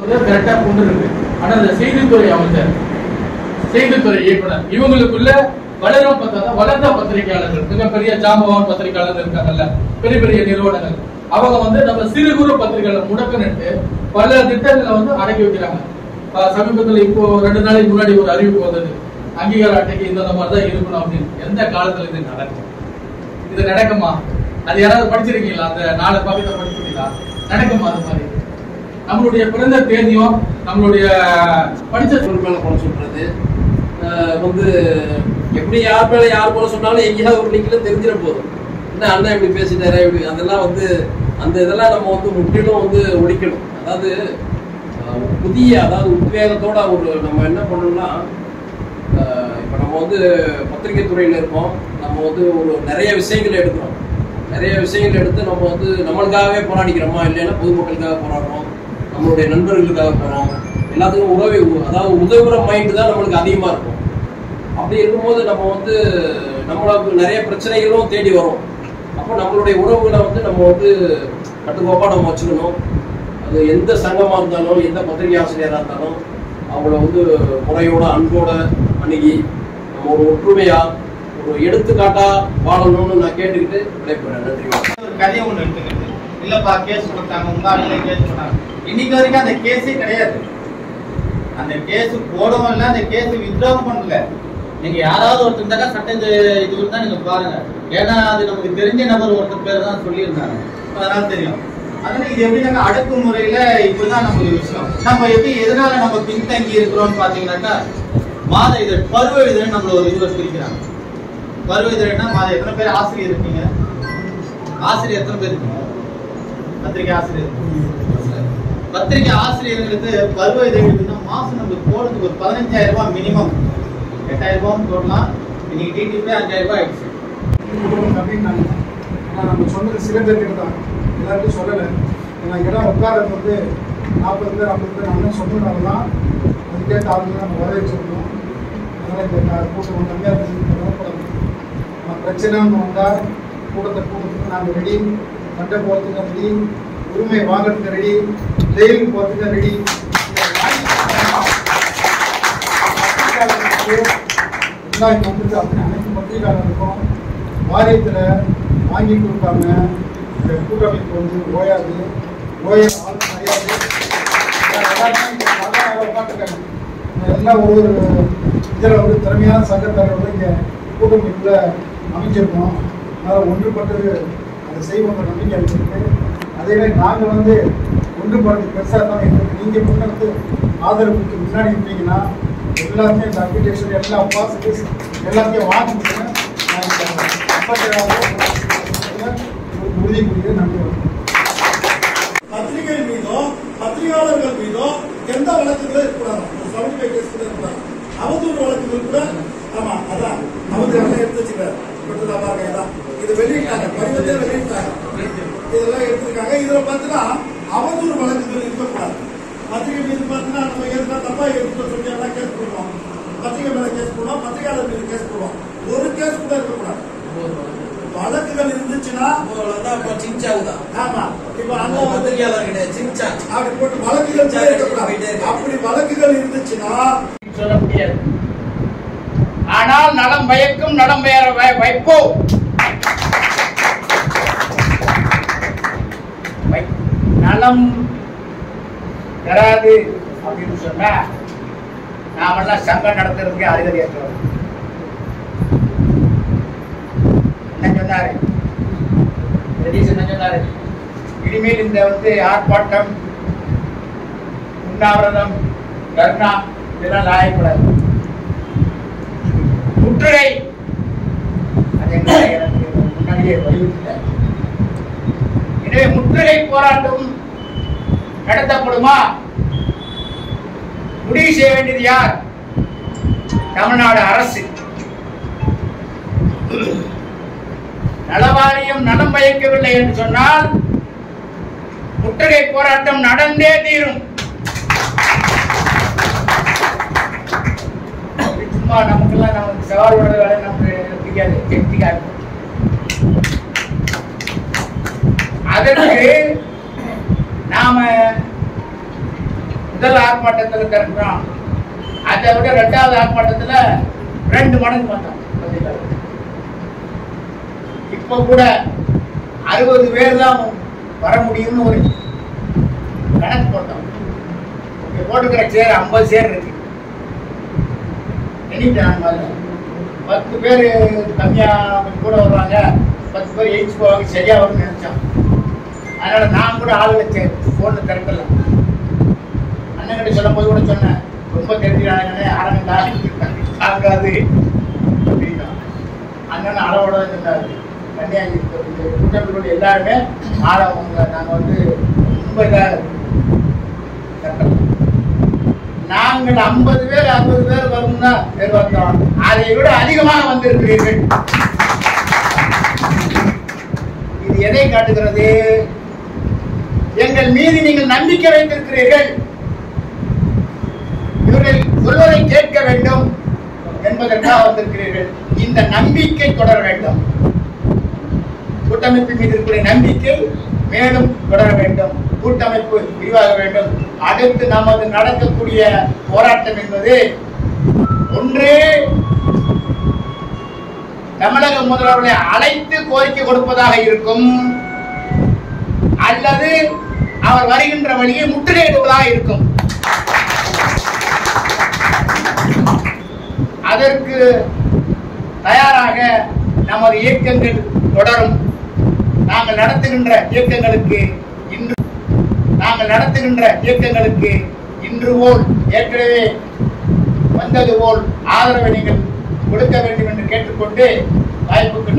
இதை கரெக்டா கொண்டு இருக்கு ஆனா இந்த செய்தித்துறை அமைச்சர் செய்தித்துறை இயக்குனர் இவங்களுக்குள்ள வளரும் பத்திரிகை வளர்ந்த பத்திரிகையாளர்கள் மிகப்பெரிய ஜாம்பவான் பத்திரிகையாளர்கள் இருக்காங்கல்ல பெரிய பெரிய நிறுவனங்கள் அவங்க வந்து நம்ம சிறு குறு பத்திரிகைகளை முடக்கணுட்டு பல திட்டங்களை வந்து அடக்கி வைக்கிறாங்க அஹ் சமீபத்துல இப்போ ரெண்டு நாளைக்கு முன்னாடி ஒரு அறிவிப்பு வந்தது அங்கீகார அட்டைக்கு இந்த மாதிரி தான் இருக்கணும் அப்படின்னு எந்த காலத்துல இது நடக்கும் இது நடக்குமா அது யாராவது படிச்சிருக்கீங்களா அந்த நாலு பக்கத்தை படிச்சிருக்கீங்களா நடக்குமா அது மாதிரி நம்மளுடைய பிறந்த தேதியும் நம்மளுடைய படிச்ச ஒரு மேல போட சொல்றது அஹ் வந்து எப்படி யார் மேல யார் போல சொன்னாலும் எங்கேயாவது ஒரு லிங்க்ல தெரிஞ்சிட போதும் என்ன அண்ணன் இப்படி பேசிட்டாரு இப்படி அதெல்லாம் வந்து அந்த இதெல்லாம் நம்ம வந்து முற்றிலும் வந்து ஒழிக்கணும் அதாவது அஹ், புதிய அதாவது உத்வேகத்தோட ஒரு நம்ம என்ன பண்ணணும்னா அஹ், இப்ப நம்ம வந்து பத்திரிகை துறையில இருக்கோம் நம்ம வந்து ஒரு நிறைய விஷயங்களை எடுக்கிறோம் நிறைய விஷயங்கள் எடுத்து நம்ம வந்து நம்மளுக்காகவே போராடிக்கிறோமா இல்லைன்னா பொதுமக்களுக்காக போராடுறோம் நம்மளுடைய நண்பர்களுக்காக போறோம் எல்லாத்துக்கும் உதவி அதாவது உதவுற மைண்ட் தான் நம்மளுக்கு அதிகமா இருக்கும் அப்படி இருக்கும்போது நம்ம வந்து நம்மளுக்கு நிறைய பிரச்சனைகளும் தேடி வரும் அப்போ நம்மளுடைய உறவுகளை வந்து நம்ம வந்து கட்டுக்கோப்பா நம்ம வச்சுக்கணும் அது எந்த சங்கமா இருந்தாலும் எந்த பத்திரிகை ஆசிரியராக இருந்தாலும் அவங்கள வந்து முறையோட அன்போட அணுகி நம்ம ஒரு ஒற்றுமையா ஒரு எடுத்துக்காட்டா வாழணும்னு நான் கேட்டுக்கிட்டு விடைபெறேன் நன்றி வணக்கம். ஒரு கதையை ஒண்ணு எடுத்துக்கிட்டு இல்லப்பா கேஸ் கொடுத்தாங்க உங்க ஆளுங்க கேஸ் போட்டாங்க இன்னைக்கு வரைக்கும் அந்த கேஸே கிடையாது அந்த கேஸ் போடவும் இல்லை அந்த கேஸ் வித்ட்ராவும் பண்ணல நீங்க யாராவது ஒருத்தர் இருந்தாக்கா சட்ட இது இது இருந்தா நீங்க பாருங்க ஏன்னா அது நமக்கு தெரிஞ்ச நபர் ஒருத்தர் பேர் தான் சொல்லியிருந்தாங்க அதனால தெரியும் அதனால இது எப்படின்னாக்கா அடக்குமுறையில இப்படிதான் நமக்கு விஷயம் நம்ம எப்படி எதனால நம்ம பின்தங்கி இருக்கிறோம்னு பாத்தீங்கன்னாக்கா மாத இதழ் பருவ இதழ் நம்மள ஒரு இதுல பிரிக்கிறாங்க பருவ இதழ்னா மாத எத்தனை பேர் ஆசிரியர் இருக்கீங்க ஆசிரியர் எத்தனை பேர் இருக்கீங்க பத்திரிகை ஆசிரியர் பத்திரிகை ஆசிரியர்களுக்கு பருவ இதழ்களுக்கு மாசம் நம்மளுக்கு போடுறதுக்கு ஒரு பதினஞ்சாயிரம் ரூபாய் மினிமம் எட்டாயிரம் ரூபாய் போடலாம் இன்னைக்கு டிடிபி அஞ்சாயிரம் ரூபாய் ஆயிடுச்சு அப்படின்னாங்க ஆனால் நம்ம சொன்னது சில பேர்கிட்ட தான் எல்லாருக்கும் சொல்லலை ஏன்னா இடம் உட்காரது வந்து நாற்பது பேர் ஐம்பது பேர் அண்ணன் சொன்னதுனால தான் அதுக்கேற்ற ஆளுங்க நம்ம வர வச்சிருக்கோம் அதனால் இந்த க- கூட்டம் கொஞ்சம் கம்மியாக இருந்துச்சு பிரச்சனைன்னு வந்தால் கூட்டத்தை கூட்டத்துக்கு நாங்கள் ரெடி சண்டை போகிறதுக்கு ரெடி உரிமை வாங்குறதுக்கு ரெடி ஜெயிலுக்கு போகிறதுக்கு ரெடி எல்லாம் இங்க வந்துட்டு அப்படி அனைத்து பத்திரிகையாளருக்கும் வாரியத்தில் வாங்கி கொடுக்காம இந்த கூட்டமைப்பு வந்து ஓயாது ஓய ஆள் கிடையாது எல்லாருமே இங்க சாதாரண உட்காந்துருக்காங்க எல்லாம் ஒவ்வொரு இதில் வந்து திறமையான சங்கத்தலைவர்கள் இங்கே கூட்டமைப்பில் அமைச்சிருக்கோம் அதனால் ஒன்றுபட்டு அதை செய்வோன்ற நம்பிக்கை அளிச்சிருக்கு அதே மாதிரி நாங்கள் வந்து ஒன்றுபடுறது பெருசாக தான் எங்களுக்கு நீங்கள் மட்டும் வந்து ஆதரவுக்கு முன்னாடி இருப்பீங்கன்னா எல்லாத்தையும் இந்த அப்ளிகேஷன் எல்லா பாசிட்டிவ்ஸ் எல்லாத்தையும் வாங்கி கொடுங்க நான் இந்த ஐம்பத்தேழாவது உறுதி கூடிய நன்றி வணக்கம். பத்திரிகை மீதோ பத்திரிகையாளர்கள் மீதோ எந்த வழக்குகளும் இருக்கக்கூடாது ஒரு சவுண்ட் கேஸ் கூட இருக்கக்கூடாது அவதூறு வழக்குகள் கூட ஆமா அதான் அவதூறு எல்லாம் எடுத்து வச்சுக்கிறார் இப்படிதான் பாருங்க இதான். இது வெளியிட்டாங்க படிவத்தை வெளியிட்டாங்க இதெல்லாம் எடுத்திருக்காங்க இதுல பார்த்தீங்கன்னா அவதூறு வழக்குகள் இருக்கக்கூடாது பத்திரிகை மீது பார்த்தீங்கன்னா நம்ம எதுனா தப்பா எடுத்து சொல்லி எல்லாம் கேஸ் போடுவோம் பத்திரிகை மேல கேஸ் போடுவோம் பத்திரிகையாளர் மீது கேஸ் போடுவோம் ஒரு கேஸ் கூட இருக்கக்கூடாது வழக்குகள் இருந்துச்சுன்னா அவ்வளவுதான் இப்ப சின்சாவுதான். ஆமா இப்ப அங்க வந்து பத்திரிகையாளர் கிடையாது சின்சா அப்படி போட்டு வழக்குகள் சேர்க்கக்கூடாது. அப்படி வழக்குகள் இருந்துச்சுன்னா சொல்ல முடியாது ஆனால் நலம் பயக்கும் நலம் பெயர வை- வைப்போம் வை- நலம் தராது அப்படின்னு சொன்னா நாமெல்லாம் சங்கம் நடத்துறதுக்கு அருகதை ஏற்றோம் என்ன சொன்னாரு ஜெகதீஷ் என்ன சொன்னாரு இனிமேல் இந்த வந்து ஆர்ப்பாட்டம் உண்ணாவிரதம் தர்ணா இதெல்லாம் லாயக்கூடாது முற்றுகை அது என்ன எனக்கு முன்னாடியே வலியுறுத்திட்டார் எனவே முற்றுகை போராட்டம் நடத்தப்படுமா முடிவு செய்ய வேண்டியது யார் தமிழ்நாடு அரசு நலவாரியம் நலம் பயக்கவில்லை என்று சொன்னால் முற்றுகை போராட்டம் நடந்தே தீரும் அப்படி சும்மா நமக்கெல்லாம் நமக்கு சவால் விடுற வேலை நமக்கு பிடிக்காது திருப்திக்காது அதற்கு நாம முதல் ஆர்ப்பாட்டத்தில் திறக்கிறோம் அதை விட ரெண்டாவது ஆர்ப்பாட்டத்துல ரெண்டு மடங்கு வந்தோம் பத்திரிக்கையாளர்கள். இப்ப கூட அறுபது பேர் தான் வர முடியும்னு ஒரு கணக்கு போட்டோம் இங்க போட்டுக்கிற சேர் ஐம்பது சேர் இருக்கு எண்ணிட்டேன் நான் முதல்ல. பத்து பேர் கம்மியா கொஞ்சம் கூட வருவாங்க பத்து பேர் எயிச்சு போவாங்க சரியா வரும்னு நினைச்சோம் அதனால நான் கூட ஆள் வச்சு போன் திறக்கல அண்ணன் சொல்லும் போது கூட சொன்னேன் ரொம்ப தெரிஞ்சுக்கிறாங்கன்னு ஆரம்பிந்தா ஆகாது அப்படின்னா அண்ணன் அளவோட தான் சொன்னாரு கன்னியாகுமரி இந்த கூட்டத்தினுடைய எல்லாருமே ஆளை அவங்க நாங்கள் வந்து ரொம்ப இதாக கட்டலாம் நாங்கள் ஐம்பது பேர் அறுபது பேர் வரும்னா எதிர்பார்த்தோம் அதை விட அதிகமாக வந்திருக்கிறீர்கள் இது எதை காட்டுகிறது எங்கள் மீது நீங்கள் நம்பிக்கை வைத்திருக்கிறீர்கள் இவர்கள் சொல்வதை கேட்க வேண்டும் என்பதற்காக வந்திருக்கிறீர்கள் இந்த நம்பிக்கை தொடர வேண்டும் கூட்டமைப்பின் மீது இருக்கிற நம்பிக்கை மேலும் தொடர வேண்டும் கூட்டமைப்பு விரிவாக வேண்டும் அடுத்து நமது நடக்கக்கூடிய போராட்டம் என்பது ஒன்று தமிழக முதல்வர்களை அழைத்து கோரிக்கை கொடுப்பதாக இருக்கும் அல்லது அவர் வருகின்ற வழியை முற்றுகையிடுவதாக இருக்கும் அதற்கு தயாராக நமது இயக்கங்கள் தொடரும் நாங்கள் நடத்துகின்ற இயக்கங்களுக்கு இன்று நாங்கள் நடத்துகின்ற இயக்கங்களுக்கு இன்று போல் ஏற்கனவே வந்தது போல் ஆதரவை நீங்கள் கொடுக்க வேண்டும் என்று கேட்டுக்கொண்டு வாய்ப்புக்கு